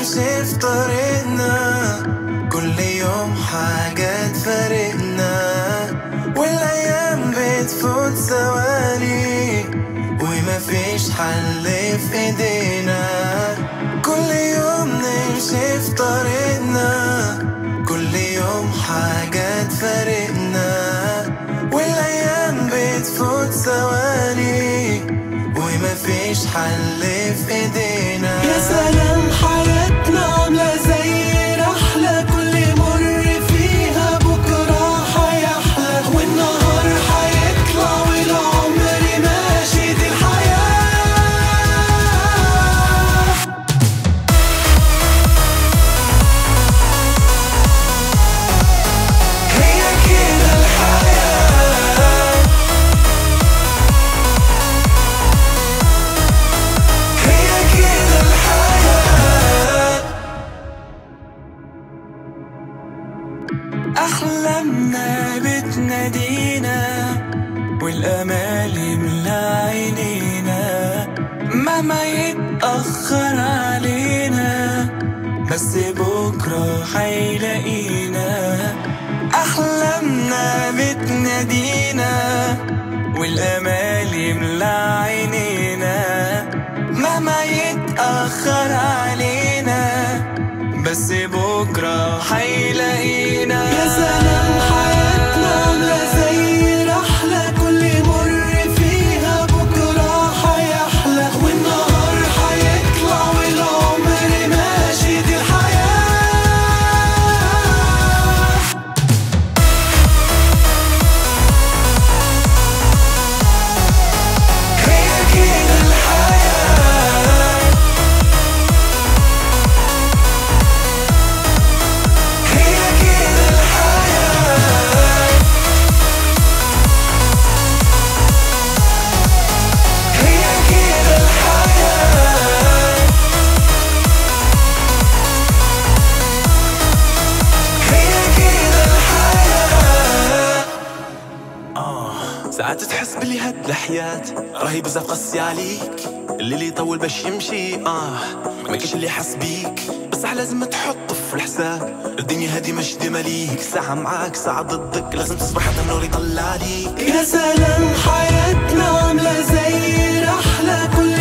نمشي في طريقنا كل يوم حاجة تفارقنا والأيام بتفوت ثواني وما فيش حل في ايدينا كل يوم نمشي في طريقنا كل يوم حاجة تفارقنا والأيام بتفوت ثواني وما فيش حل في ايدينا يا سلام حياتنا عاملة زي رحلة كل مر فيها بكرة حيحلى والنهار حيطلع والعمر ماشي دي الحياة هي كده الحياة هي كده الحياة أحلامنا بتنادينا والأمال يملى عينينا مهما يتأخر علينا بس بكرة حيلاقينا أحلامنا بتنادينا والأمال يملى عينينا مهما يتأخر علينا بس بكرة حيلاقينا يا سلام حياتنا عاملة زي رحلة كل مر فيها بكرة حيحلى والنهار حيطلع والعمر ماشي دي الحياة هي كده الحياة هي كده الحياة هي كده الحياة هي كده الحياة ساعات تحس باللي هاد الحياة راهي بزاف قاسية عليك اللي يطول باش يمشي اه ما كاش اللي حس بيك بصح لازم تحط في الحساب الدنيا هادي مش ديما ليك ساعة معاك ساعة ضدك لازم تصبر حتى النور يطلع عليك يا سلام حياتنا عاملة زي رحلة كل